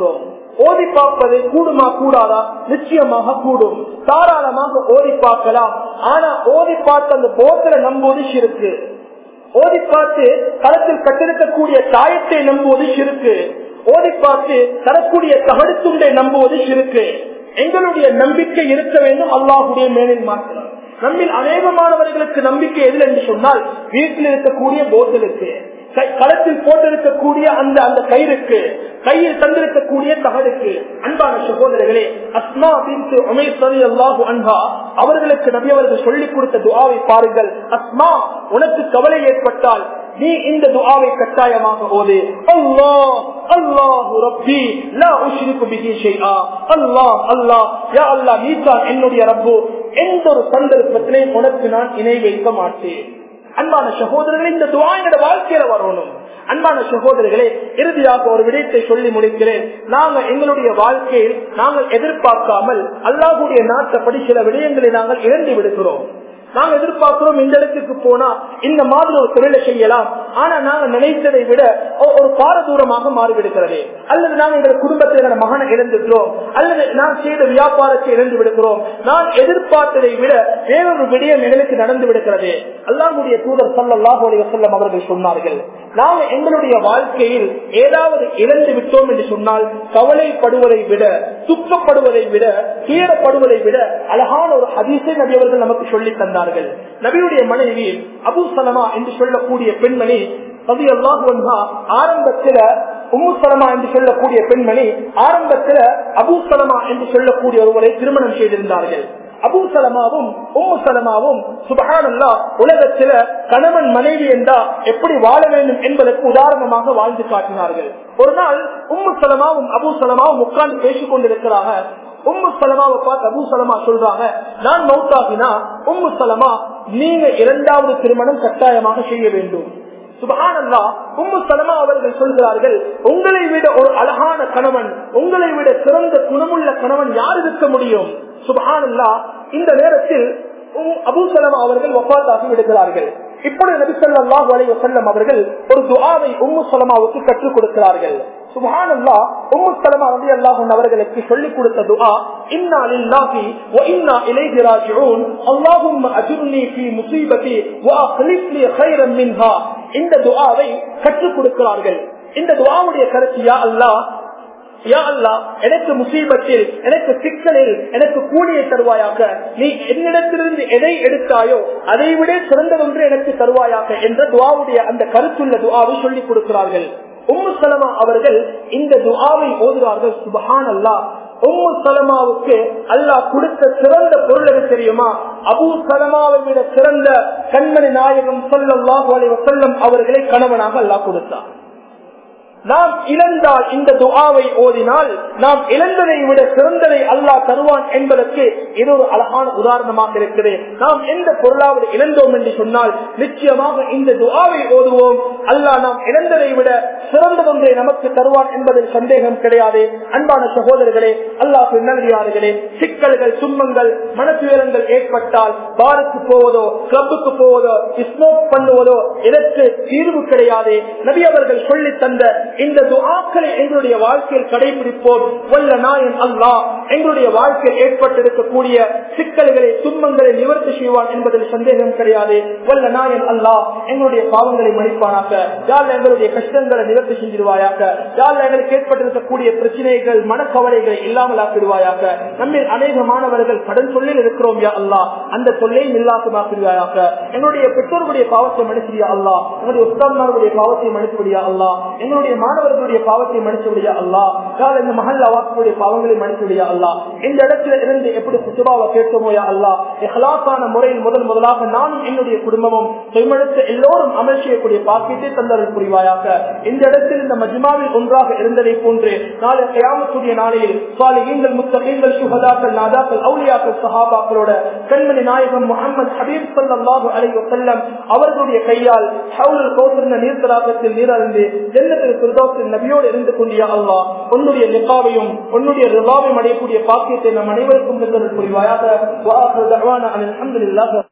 ஓதி பார்ப்பது கூடுமா கூடாதா நிச்சயமாக கூடும் தாராளமாக ஓதி பார்க்கலாம் ஆனா ஓதி பார்த்து அந்த போத்தலை நம்புவது சிறுக்கு ஓதி பார்த்து களத்தில் கட்டிருக்கக்கூடிய தாயத்தை நம்புவது சிறுக்கு ஓதி பார்த்து தரக்கூடிய தகடு துண்டை நம்புவது சிறுக்கு எங்களுடைய நம்பிக்கை இருக்க வேண்டும் அல்லாஹுடைய மேலில் மாற்றம் நம்மில் அநேகமானவர்களுக்கு நம்பிக்கை எதில் என்று சொன்னால் வீட்டில் இருக்கக்கூடிய போத்தலுக்கு களத்தில் போட்டிருக்கக்கூடிய அந்த அந்த கயிறுக்கு கையில் தந்திருக்கக்கூடிய தகடுக்கு அன்பான சகோதரர்களே அஸ்மா பின்து உமைசரி அல்லாஹு அன்பா அவர்களுக்கு நபி அவர்கள் சொல்லிக் கொடுத்த துவாவை பாருங்கள் அஸ்மா உனக்கு கவலை ஏற்பட்டால் நீ இந்த துஆவை கட்டாயமாக ஓது அல்லாஹ் அல்லாஹு ரப்பி லா உஷ்ரிகு பிஹி ஷைஆ அல்லாஹ் அல்லாஹ் யா அல்லாஹ் நீ தான் என்னுடைய ரப்பு எந்த ஒரு சந்தர்ப்பத்திலையும் உனக்கு நான் இணை வைக்க மாட்டேன் அன்பான சகோதரர்களே இந்த துவா என்னோட வாழ்க்கையில வரணும் அன்பான சகோதரர்களே இறுதியாக ஒரு விடயத்தை சொல்லி முடிக்கிறேன் நாங்க எங்களுடைய வாழ்க்கையில் நாங்கள் எதிர்பார்க்காமல் அல்லாஹுடைய நாட்டப்படி சில விடயங்களை நாங்கள் இழந்து விடுகிறோம் நாங்க எதிர்பார்க்கிறோம் இந்த இடத்துக்கு போனா இந்த மாதிரி ஒரு தொழிலை செய்யலாம் ஆனா நாங்க நினைத்ததை விட ஒரு பாரதூரமாக மாறிவிடுகிறது அல்லது நாங்க எங்கள் குடும்பத்தில் எங்க மகனை இழந்துட்டோம் அல்லது நான் செய்த வியாபாரத்தை இழந்து விடுகிறோம் நான் எதிர்பார்த்ததை விட வேறொரு விடயம் எங்களுக்கு நடந்து விடுகிறது அல்லாமுடைய தூதர் சல்லாஹூ அலி வசல்லம் அவர்கள் சொன்னார்கள் நாங்க எங்களுடைய வாழ்க்கையில் ஏதாவது இழந்து விட்டோம் என்று சொன்னால் கவலைப்படுவதை விட துக்கப்படுவதை விட கீழப்படுவதை விட அழகான ஒரு ஹதீஸை நபி அவர்கள் நமக்கு சொல்லி தந்தார்கள் நபியுடைய மனைவி அபு சலமா என்று சொல்லக்கூடிய பெண்மணி சதி அல்லாஹ் ஆரம்பத்துல உம்மு சலமா என்று சொல்லக்கூடிய பெண்மணி ஆரம்பத்துல அபு சலமா என்று சொல்லக்கூடிய ஒருவரை திருமணம் செய்திருந்தார்கள் அபு சலமாவும் உம்மு சலமாவும் சுபகானல்லா உலகத்தில கணவன் மனைவி என்றா எப்படி வாழ வேண்டும் என்பதற்கு உதாரணமாக வாழ்ந்து காட்டினார்கள் ஒரு நாள் உம்மு சலமாவும் அபு சலமாவும் உட்கார்ந்து பேசிக் கொண்டிருக்கிறாங்க உம்மு சலமாவை பார்த்து அபு சலமா சொல்றாங்க நான் மௌத்தாகினா உம்மு சலமா நீங்க இரண்டாவது திருமணம் கட்டாயமாக செய்ய வேண்டும் சுபகானல்லா உம்மு சலமா அவர்கள் சொல்கிறார்கள் உங்களை விட ஒரு அழகான கணவன் உங்களை விட சிறந்த குணமுள்ள கணவன் யார் இருக்க முடியும் சுபகானல்லா இந்த நேரத்தில் அபு சலமா அவர்கள் வப்பாத்தாகி விடுகிறார்கள் இப்பொழுது நபிசல்லாஹு அலைஹி வஸல்லம் அவர்கள் ஒரு துஆவை உம்மு சலமாவுக்கு கற்றுக் கொடுக்கிறார்கள் சுபஹானல்லா உம்மு சலமா ரலியல்லாஹு அன்ஹா அவர்களுக்கு சொல்லிக் கொடுத்த துஆ இன்னா லில்லாஹி வ இன்னா இலைஹி ராஜிஊன் அல்லாஹும்ம அஜிர்னி ஃபீ முஸீபதி வ அக்லிஃப் லி கைரன் மின்ஹா இந்த துஆவை கற்றுக் கொடுக்கிறார்கள் இந்த துஆவுடைய கருத்து யா அல்லாஹ் யா அல்லா எனக்கு முசீபத்தில் எனக்கு சிக்கலில் எனக்கு கூலியை தருவாயாக நீ என்னிடத்திலிருந்து எதை எடுத்தாயோ அதை விட சிறந்ததொன்று எனக்கு தருவாயாக என்ற துவாவுடைய அந்த கருத்துள்ள துவாவை சொல்லிக் கொடுக்கிறார்கள் உம்மு சலமா அவர்கள் இந்த துவாவை ஓதுவார்கள் சுபஹான் அல்லா உம்மு சலமாவுக்கு அல்லாஹ் கொடுத்த சிறந்த பொருள் எது தெரியுமா அபு சலமாவை விட சிறந்த கண்மணி நாயகம் சொல்லல்லாஹு அலைஹி வஸல்லம் அவர்களை கணவனாக அல்லாஹ் கொடுத்தார் நாம் இழந்தால் இந்த துஆவை ஓதினால் நாம் இழந்ததை விட சிறந்ததை அல்லாஹ் தருவான் என்பதற்கு இது ஒரு அழகான உதாரணமாக இருக்கிறது நாம் எந்த பொருளாவது இழந்தோம் என்று சொன்னால் நிச்சயமாக இந்த துஆவை ஓதுவோம் அல்லாஹ் நாம் இழந்ததை விட சிறந்ததொன்றை நமக்கு தருவான் என்பதில் சந்தேகம் கிடையாது அன்பான சகோதரர்களே அல்லாஹ் நல்லடியார்களே சிக்கல்கள் துன்பங்கள் மனத்துயரங்கள் ஏற்பட்டால் பாருக்கு போவதோ கிளப்புக்கு போவதோ ஸ்மோக் பண்ணுவதோ இதற்கு தீர்வு கிடையாது நபி அவர்கள் சொல்லி தந்த இந்த துஆக்களை எங்களுடைய வாழ்க்கையில் கடைபிடிப்போம் வல்ல நாயன் அல்லாஹ் எங்களுடைய வாழ்க்கையில் ஏற்பட்டிருக்கக்கூடிய சிக்கல்களை துன்பங்களை நிவர்த்தி செய்வான் என்பதில் சந்தேகம் கிடையாது வல்ல நாயன் அல்லாஹ் எங்களுடைய பாவங்களை மன்னிப்பானாக யாழ் எங்களுடைய கஷ்டங்களை நிவர்த்தி செஞ்சிருவாயாக யாழ் எங்களுக்கு ஏற்பட்டிருக்கக்கூடிய பிரச்சனைகள் மனக்கவலைகளை இல்லாமல் ஆக்கிடுவாயாக நம்மில் அநேக மாணவர்கள் கடன் சொல்லில் இருக்கிறோம் யா அல்லாஹ் அந்த தொல்லையும் இல்லாசமாக்கிடுவாயாக எங்களுடைய பெற்றோர்களுடைய பாவத்தை மன்னிச்சியா அல்லாஹ் எங்களுடைய உஸ்தான்மார்களுடைய பாவத்தை மன்னிச்சுடியா அல்லாஹ் எங்களுடைய மாணவர்களுடைய பாவத்தை மன்னிச்சுடியா அல்லா கால இந்த மகள் அவாக்குடைய பாவங்களை மன்னிச்சுடியா அல்லா இந்த இடத்துல இருந்து எப்படி சுற்றுலாவை கேட்கமோயா அல்லா எஹலாக்கான முறையில் முதல் முதலாக நானும் என்னுடைய குடும்பமும் செம்மடுத்த எல்லோரும் அமல் செய்யக்கூடிய பாக்கியத்தை தந்தர்கள் புரிவாயாக இந்த இடத்தில் இந்த மஜ்மாவில் ஒன்றாக இருந்ததை போன்று நாளை கயாமத்துடைய நாளையில் சாலிகீங்கள் முத்தகீங்கள் சுகதாக்கள் நாதாக்கள் அவுலியாக்கள் சஹாபாக்களோட கண்மணி நாயகம் முகமது ஹபீப் சல்லாஹு அலைஹி வஸல்லம் அவர்களுடைய கையால் ஹவுல் கோத்திருந்த நீர்த்தலாக்கத்தில் நீரறிந்து ஜன்னத்தில் பிரதோசின் நபியோடு இருந்து கொண்டியா அல்லா உன்னுடைய நிகாவையும் உன்னுடைய ரிவாவையும் அடையக்கூடிய பாக்கியத்தை நம் அனைவருக்கும் புரிவாயாக